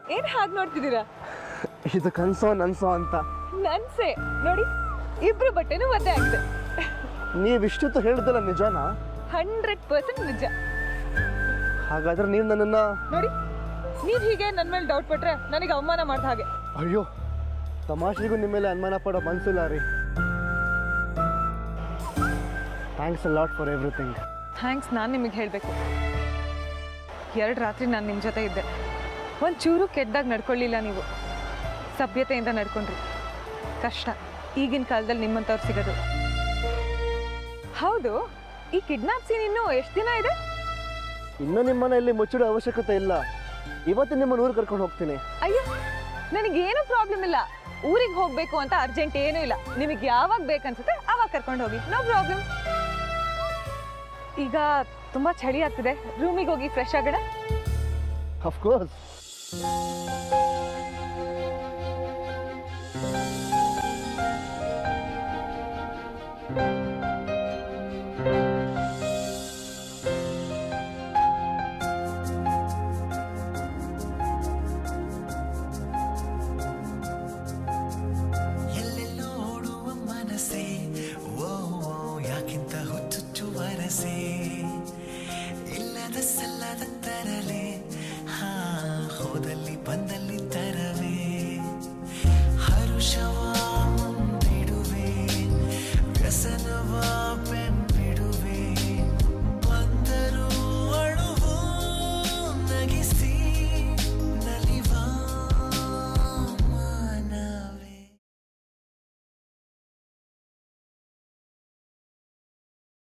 ಏನ್ ಹಾಗೆ ನೋಡ್ತಿದ್ದೀರಾ ಇದು ಕನ್ಸೋ ನನ್ಸೋ ಅಂತ ನನ್ಸೆ ನೋಡಿ ಇಬ್ರು ಬಟ್ಟೆನೂ ಒದ್ದೆ ಆಗಿದೆ ನೀವು ಇಷ್ಟೊತ್ತು ಹೇಳಿದಲ್ಲ ನಿಜಾನಾ ಹಂಡ್ರೆಡ್ ಪರ್ಸೆಂಟ್ ನಿಜ ಹಾಗಾದ್ರೆ ನೀವು ನನ್ನನ್ನು ನೋಡಿ ನೀವ್ ಹೀಗೆ ನನ್ನ ಮೇಲೆ ಡೌಟ್ ಪಟ್ರೆ ನನಗೆ ಅವಮಾನ ಮಾಡ್ದ ಹಾಗೆ ಅಯ್ಯೋ ತಮಾಷೆಗೂ ನಿಮ್ಮ ಮೇಲೆ ಅನುಮಾನ ಪಡೋ ಮನಸ್ಸಿಲ್ಲ ರೀ thanks a lot for everything thanks ನಾನು ನಿಮಗೆ ಹೇಳಬೇಕು ಎರಡು ರಾತ್ರಿ ನಾನು ನಿಮ್ಮ ಜೊತೆ ಇದ್ದೆ ಒಂದು ಚೂರು ಕೆಟ್ಟದಾಗ ನಡ್ಕೊಳ್ಳಿಲ್ಲ ನೀವು ಸಭ್ಯತೆಯಿಂದ ನಡ್ಕೊಂಡ್ರಿ ಕಷ್ಟ ಈಗಿನ ಕಾಲದಲ್ಲಿ ನಿಮ್ಮಂಥವ್ರು ಸಿಗೋದು ಹೌದು ಈ ಕಿಡ್ನಾಪ್ ಸೀನ್ ಇನ್ನೂ ಎಷ್ಟು ದಿನ ಇದೆ ಇನ್ನೂ ನಿಮ್ಮನ್ನ ಇಲ್ಲಿ ಮುಚ್ಚಿಡೋ ಅವಶ್ಯಕತೆ ಇಲ್ಲ ಇವತ್ತು ನಿಮ್ಮ ಊರು ಕರ್ಕೊಂಡು ಹೋಗ್ತೀನಿ ಅಯ್ಯೋ ನನಗೇನು ಪ್ರಾಬ್ಲಮ್ ಇಲ್ಲ ಊರಿಗೆ ಹೋಗಬೇಕು ಅಂತ ಅರ್ಜೆಂಟ್ ಏನೂ ಇಲ್ಲ ನಿಮಗೆ ಯಾವಾಗ ಬೇಕನ್ಸುತ್ತೆ ಆವಾಗ ಕರ್ಕೊಂಡು ಹೋಗಿ ನೋ ಪ್ರಾಬ್ಲಮ್ ಈಗ ತುಂಬಾ ಚಳಿ ಆಗ್ತಿದೆ ರೂಮಿಗೆ ಹೋಗಿ ಫ್ರೆಶ್ ಆಗೋಣ ಅಫ್ಕೋರ್ಸ್ ಎಲ್ಲೆಲ್ಲೋ ಓಡುವ ಮನಸ್ಸೇ ಓ ಓ, ಯಾಕಿಂತ ಹುಚ್ಚುಚ್ಚು ವರಸೆ ಇಲ್ಲದ ಸಲ್ಲದ ತರಲೆ ಹಾ ಹೋದಲ್ಲಿ ಬಂದಲ್ಲಿ